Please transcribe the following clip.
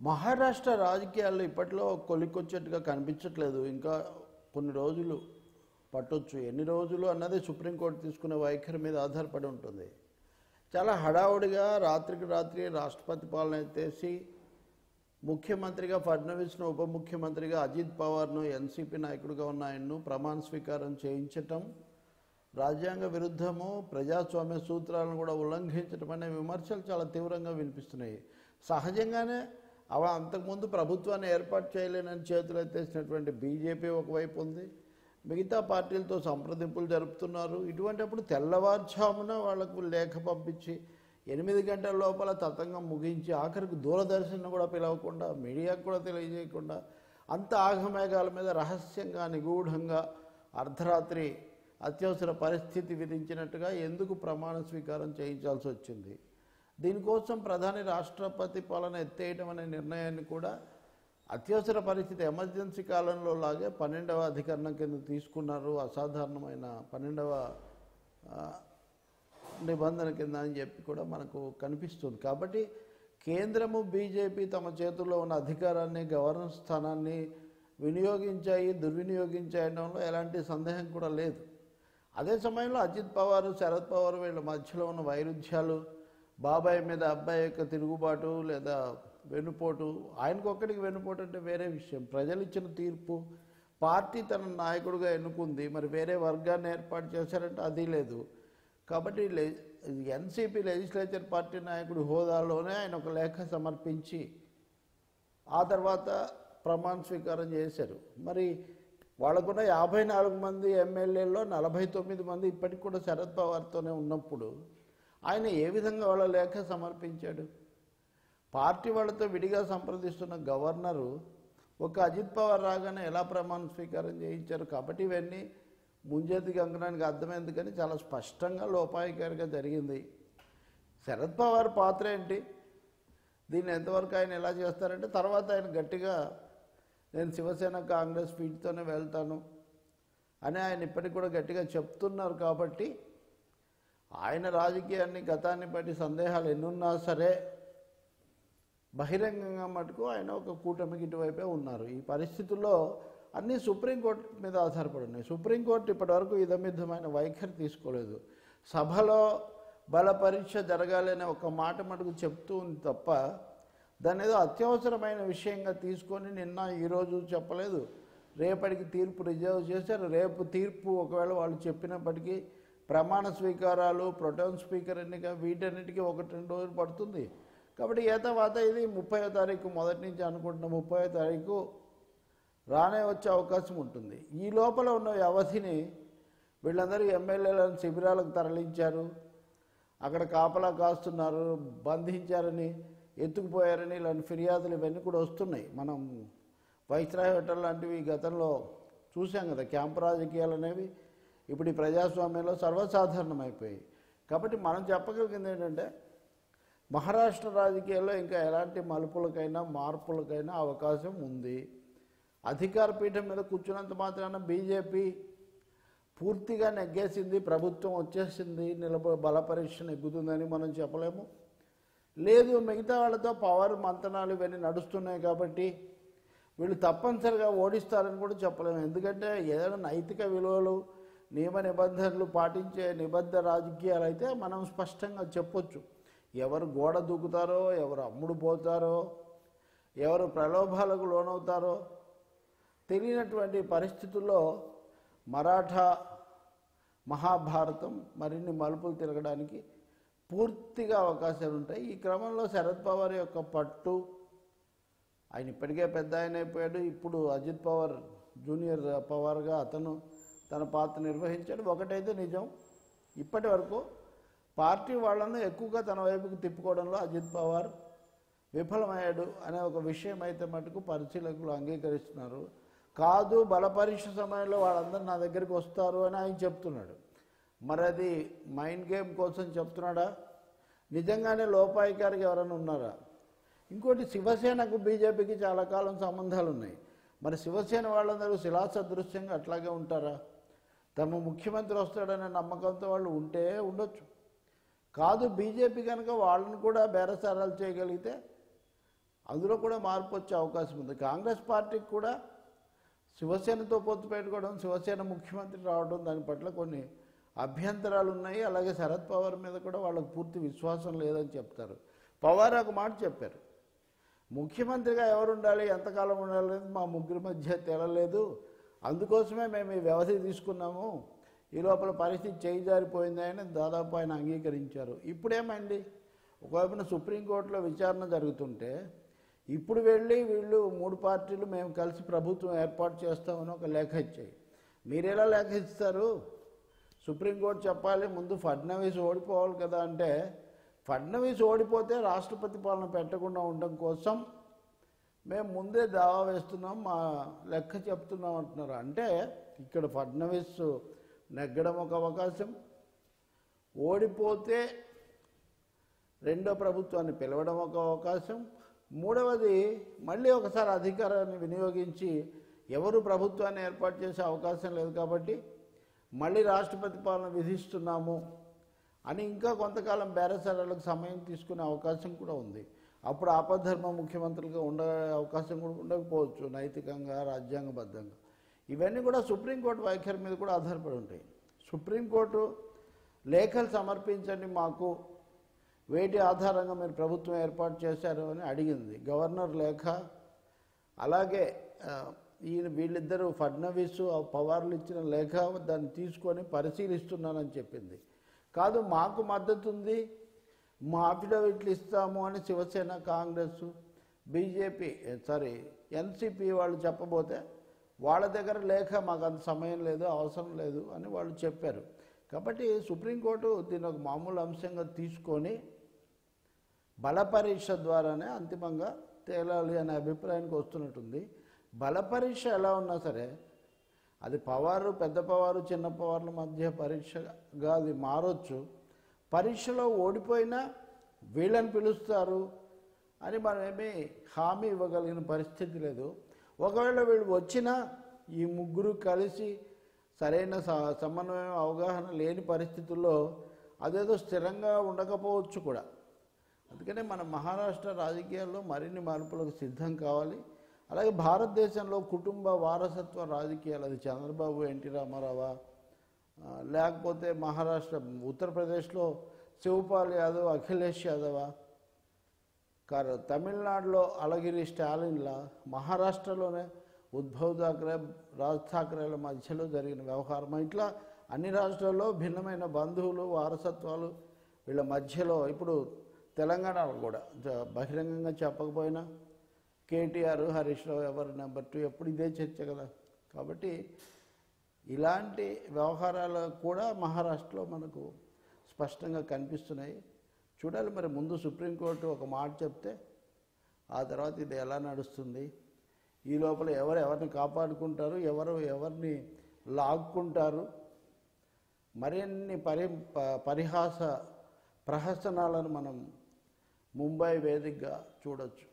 మహారాష్ట్ర రాజకీయాల్లో ఇప్పట్లో కొలికొచ్చేట్టుగా కనిపించట్లేదు ఇంకా కొన్ని రోజులు పట్టొచ్చు ఎన్ని రోజులు అన్నది సుప్రీంకోర్టు తీసుకునే వైఖరి మీద ఆధారపడి ఉంటుంది చాలా హడావుడిగా రాత్రికి రాత్రి రాష్ట్రపతి పాలన ఎత్తేసి ముఖ్యమంత్రిగా ఫడ్నవీస్ను ఉప ముఖ్యమంత్రిగా అజిత్ పవార్ను ఎన్సీపీ నాయకుడిగా ఉన్న ఆయన్ను ప్రమాణ స్వీకారం చేయించటం రాజ్యాంగ విరుద్ధము ప్రజాస్వామ్య సూత్రాలను కూడా ఉల్లంఘించడం అనే విమర్శలు చాలా తీవ్రంగా వినిపిస్తున్నాయి సహజంగానే అవ అంతకుముందు ప్రభుత్వాన్ని ఏర్పాటు చేయలేనని చేతులు ఎత్తేసినటువంటి బీజేపీ ఒకవైపు ఉంది మిగతా పార్టీలతో సంప్రదింపులు జరుపుతున్నారు ఇటువంటిప్పుడు తెల్లవారుజామున వాళ్లకు లేఖ పంపించి ఎనిమిది గంటల లోపల తతంగం ముగించి ఆఖరికి దూరదర్శన్ కూడా పిలవకుండా మీడియాకు కూడా తెలియజేయకుండా అంత ఆగమేఘాల మీద రహస్యంగా నిగూఢంగా అర్ధరాత్రి అత్యవసర పరిస్థితి విధించినట్టుగా ఎందుకు ప్రమాణ స్వీకారం చేయించాల్సి వచ్చింది దీనికోసం ప్రధాని రాష్ట్రపతి పాలన ఎత్తేయడం అనే నిర్ణయాన్ని కూడా అత్యవసర పరిస్థితి ఎమర్జెన్సీ కాలంలో లాగే పన్నెండవ అధికరణం కింద తీసుకున్నారు అసాధారణమైన పన్నెండవ ఆ, నిబంధన కింద అని చెప్పి కూడా మనకు కనిపిస్తుంది కాబట్టి కేంద్రము బీజేపీ తమ చేతుల్లో ఉన్న అధికారాన్ని గవర్నర్ స్థానాన్ని వినియోగించాయి దుర్వినియోగించడంలో ఎలాంటి సందేహం కూడా లేదు అదే సమయంలో అజిత్ పవార్ శరద్ పవార్ వీళ్ళ మధ్యలో ఉన్న వైరుధ్యాలు బాబాయ్ మీద అబ్బాయి యొక్క తిరుగుబాటు లేదా వెన్నుపోటు ఆయనకు ఒక్కడికి వెన్నుపోటు అంటే వేరే విషయం ప్రజలు ఇచ్చిన తీర్పు పార్టీ తన నాయకుడిగా ఎన్నుకుంది మరి వేరే వర్గాన్ని ఏర్పాటు చేశారంటే అది లేదు కాబట్టి ఎన్సీపీ లెజిస్లేచర్ పార్టీ నాయకుడి హోదాలోనే ఆయన ఒక లేఖ సమర్పించి ఆ తర్వాత ప్రమాణ స్వీకారం చేశారు మరి వాళ్ళకున్న యాభై నాలుగు మంది ఎమ్మెల్యేల్లో నలభై తొమ్మిది మంది ఇప్పటికి కూడా శరద్ పవార్తోనే ఉన్నప్పుడు ఆయన ఏ విధంగా వాళ్ళ లేఖ సమర్పించాడు పార్టీ వాళ్ళతో విడిగా సంప్రదిస్తున్న గవర్నరు ఒక అజిత్ పవార్ రాగానే ఎలా ప్రమాణ స్వీకారం చేయించారు కాబట్టి ఇవన్నీ ముంజేతి గంగనానికి అర్థమైంది కానీ చాలా స్పష్టంగా లోపాయికారిగా జరిగింది శరద్ పవార్ పాత్ర ఏంటి దీన్ని ఎంతవరకు ఆయన ఎలా చేస్తారంటే తర్వాత ఆయన గట్టిగా నేను శివసేన కాంగ్రెస్ ఫీట్తోనే వెళ్తాను అని ఆయన ఇప్పటికి కూడా గట్టిగా చెప్తున్నారు కాబట్టి ఆయన రాజకీయాన్ని గతాన్ని బట్టి సందేహాలు ఎన్నున్నా సరే బహిరంగంగా మటుకు ఆయన ఒక కూటమికి ఇటువైపే ఉన్నారు ఈ పరిస్థితుల్లో అన్నీ సుప్రీంకోర్టు మీద ఆధారపడి ఉన్నాయి సుప్రీంకోర్టు ఇప్పటివరకు ఇదమిద్దమైన వైఖరి తీసుకోలేదు సభలో బల పరీక్ష జరగాలి అనే ఒక మాట మటుకు చెప్తూ ఉంది తప్ప దాని ఏదో అత్యవసరమైన విషయంగా తీసుకొని నిన్న ఈరోజు చెప్పలేదు రేపటికి తీర్పు రిజర్వ్ చేశారు రేపు తీర్పు ఒకవేళ వాళ్ళు చెప్పినప్పటికీ ప్రమాణ స్వీకారాలు ప్రొటౌన్ స్పీకర్ ఎన్నిక వీటన్నిటికీ ఒకటి రెండు రోజులు పడుతుంది కాబట్టి ఏ తర్వాత ఇది ముప్పై తారీఖు మొదటి నుంచి అనుకుంటున్న ముప్పై తారీఖు రానే వచ్చే అవకాశం ఉంటుంది ఈ లోపల ఉన్న వ్యవధిని వీళ్ళందరూ ఎమ్మెల్యేలను శిబిరాలకు తరలించారు అక్కడ కాపలా కాస్తున్నారు బంధించారని ఎత్తుకుపోయారని ఇలాంటి ఫిర్యాదులు ఇవన్నీ కూడా వస్తున్నాయి మనం వైస్రాయ్ హోటల్ లాంటివి గతంలో చూసాం కదా క్యాంపు రాజకీయాలు అనేవి ఇప్పుడు ఈ ప్రజాస్వామ్యంలో సర్వసాధారణమైపోయాయి కాబట్టి మనం చెప్పగలిగింది ఏంటంటే మహారాష్ట్ర రాజకీయాల్లో ఇంకా ఎలాంటి మలుపులకైనా మార్పులకైనా అవకాశం ఉంది అధికార పీఠం మీద కూర్చున్నంత మాత్రాన బీజేపీ పూర్తిగా నెగ్గేసింది ప్రభుత్వం వచ్చేసింది నిలబ బల పరీక్ష నెగ్గుతుందని మనం చెప్పలేము లేదు మిగతా వాళ్ళతో పవర్ మంతనాలు ఇవన్నీ నడుస్తున్నాయి కాబట్టి వీళ్ళు తప్పనిసరిగా ఓడిస్తారని కూడా చెప్పలేము ఎందుకంటే ఏదైనా నైతిక విలువలు నియమ నిబంధనలు పాటించే నిబద్ధ రాజకీయాలు అయితే మనం స్పష్టంగా చెప్పొచ్చు ఎవరు గోడ దూకుతారో ఎవరు అమ్ముడు పోతారో ఎవరు ప్రలోభాలకు లోనవుతారో తెలియనటువంటి పరిస్థితుల్లో మరాఠా మహాభారతం మరిన్ని మలుపులు తిరగడానికి పూర్తిగా అవకాశాలు ఉంటాయి ఈ క్రమంలో శరద్ పవార్ యొక్క పట్టు ఆయన ఇప్పటికే పెద్ద ఆయన అయిపోయాడు ఇప్పుడు అజిత్ పవార్ జూనియర్ పవార్గా అతను తన పాత్ర నిర్వహించాడు ఒకటైతే నిజం ఇప్పటి వరకు పార్టీ వాళ్ళను ఎక్కువగా తన వైపుకు తిప్పుకోవడంలో అజిత్ పవార్ విఫలమయ్యాడు అనే ఒక విషయం అయితే మటుకు పరిశీలకులు అంగీకరిస్తున్నారు కాదు బల పరీక్ష సమయంలో వాళ్ళందరూ నా దగ్గరికి వస్తారు అని ఆయన చెప్తున్నాడు మరి అది మైండ్ గేమ్ కోసం చెప్తున్నాడా నిజంగానే లోపాయికారికి ఎవరైనా ఉన్నారా ఇంకోటి శివసేనకు బీజేపీకి చాలా కాలం సంబంధాలు ఉన్నాయి మరి శివసేన వాళ్ళందరూ శిలాసదృశ్యంగా అట్లాగే ఉంటారా తమ ముఖ్యమంత్రి వస్తాడనే నమ్మకంతో వాళ్ళు ఉంటే ఉండొచ్చు కాదు బీజేపీ కనుక వాళ్ళని కూడా బేరసారాలు చేయగలిగితే అందులో కూడా మార్పు వచ్చే అవకాశం ఉంది కాంగ్రెస్ పార్టీకి కూడా శివసేనతో పొత్తు పెట్టుకోవడం శివసేన ముఖ్యమంత్రి రావడం దాని పట్ల కొన్ని అభ్యంతరాలు ఉన్నాయి అలాగే శరద్ పవార్ మీద కూడా వాళ్ళకు పూర్తి విశ్వాసం లేదని చెప్తారు పవార్ ఒక మాట చెప్పారు ముఖ్యమంత్రిగా ఎవరు ఉండాలి ఎంతకాలం ఉండాలి అనేది మా ముగ్గురి మధ్య తేలలేదు అందుకోసమే మేము ఈ వ్యవధి తీసుకున్నాము ఈ లోపల పరిస్థితి చేయి జారిపోయింది అని దాదాపు ఆయన అంగీకరించారు ఇప్పుడేమైంది ఒకవైపున సుప్రీంకోర్టులో విచారణ జరుగుతుంటే ఇప్పుడు వెళ్ళి వీళ్ళు మూడు పార్టీలు మేము కలిసి ప్రభుత్వం ఏర్పాటు చేస్తామని ఒక లేఖ ఇచ్చాయి మీరు ఎలా లేఖ ఇస్తారు సుప్రీంకోర్టు చెప్పాలి ముందు ఫడ్నవీస్ ఓడిపోవాలి కదా అంటే ఫడ్నవీస్ ఓడిపోతే రాష్ట్రపతి పాలన పెట్టకుండా ఉండడం కోసం మేము ముందే దావా వేస్తున్నాం మా లెక్క చెప్తున్నాం అంటున్నారు అంటే ఇక్కడ ఫడ్నవీస్ నెగ్గడం ఒక అవకాశం ఓడిపోతే రెండో ప్రభుత్వాన్ని పిలవడం ఒక అవకాశం మూడవది మళ్ళీ ఒకసారి అధికారాన్ని వినియోగించి ఎవరు ప్రభుత్వాన్ని ఏర్పాటు చేసే అవకాశం లేదు కాబట్టి మళ్ళీ రాష్ట్రపతి పాలన విధిస్తున్నాము అని ఇంకా కొంతకాలం బేరసారాలకు సమయం తీసుకునే అవకాశం కూడా ఉంది అప్పుడు ఆపద్ధర్మ ముఖ్యమంత్రులుగా ఉండే అవకాశం కూడా ఉండకపోవచ్చు నైతికంగా రాజ్యాంగబద్ధంగా ఇవన్నీ కూడా సుప్రీంకోర్టు వైఖరి మీద కూడా ఆధారపడి ఉంటాయి సుప్రీంకోర్టు లేఖలు సమర్పించండి మాకు వేటి ఆధారంగా మీరు ప్రభుత్వం ఏర్పాటు చేశారు అని అడిగింది గవర్నర్ లేఖ అలాగే ఆ, ఈయన వీళ్ళిద్దరూ ఫడ్నవీస్ ఆ పవార్లు ఇచ్చిన లేఖ దాన్ని తీసుకొని పరిశీలిస్తున్నానని చెప్పింది కాదు మాకు మద్దతు ఉంది మా అఫిడవిట్లు ఇస్తాము అని Shiv Sena Congress BJP sorry NCP వాళ్ళు చెప్పబోతే వాళ్ళ దగ్గర లేఖ మాకు అంత సమయం లేదు అవసరం లేదు అని వాళ్ళు చెప్పారు కాబట్టి సుప్రీంకోర్టు దీని ఒక మామూలు అంశంగా తీసుకొని బల పరీక్ష ద్వారానే అంతిమంగా తేలాలి అనే అభిప్రాయానికి వస్తున్నట్టుంది బల పరీక్ష ఎలా ఉన్నా సరే అది పవారు పెద్ద పవారు చిన్న పవార్ల మధ్య పరీక్షగా అది మారొచ్చు పరీక్షలో ఓడిపోయినా వీళ్ళని పిలుస్తారు అని మనం ఏమీ హామీ ఇవ్వగలిగిన పరిస్థితి లేదు ఒకవేళ వీళ్ళు వచ్చినా ఈ ముగ్గురు కలిసి సరైన స- సమన్వయం అవగాహన లేని పరిస్థితుల్లో అదేదో స్థిరంగా ఉండకపోవచ్చు కూడా అందుకనే మన మహారాష్ట్ర రాజకీయాల్లో మరిన్ని మార్పులకు సిద్ధం కావాలి అలాగే భారతదేశంలో కుటుంబ వారసత్వ రాజకీయాలు అది చంద్రబాబు ఎన్టీ రామారావా ఆ, లేకపోతే మహారాష్ట్ర ఉత్తరప్రదేశ్లో శివపాల్ యాదవ్ అఖిలేష్ యాదవా కారు తమిళనాడులో అలగిరి స్టాలిన్ల మహారాష్ట్రలోనే ఉద్ధవ్ థాక్రే రాజ్ ఠాక్రేల మధ్యలో జరిగిన వ్యవహారం ఇట్లా అన్ని రాష్ట్రాల్లో భిన్నమైన బంధువులు వారసత్వాలు వీళ్ళ మధ్యలో ఇప్పుడు తెలంగాణలో కూడా జ- బహిరంగంగా చెప్పకపోయినా కేటీఆర్ హరీష్ రావు ఎవరు నెంబర్ టూ ఎప్పుడు ఇదే చర్చ కదా కాబట్టి ఇలాంటి వ్యవహారాలు కూడా మహారాష్ట్రలో మనకు స్పష్టంగా కనిపిస్తున్నాయి చూడాలి మరి ముందు సుప్రీంకోర్టు ఒక మాట చెప్తే ఆ తర్వాత ఇది ఎలా నడుస్తుంది ఈ లోపల ఎవరు ఎవరిని కాపాడుకుంటారు ఎవరు ఎవరిని లాక్కుంటారు మరిన్ని పరి ప- పరిహాస ప్రహసనాలను మనం ముంబై వేదికగా చూడొచ్చు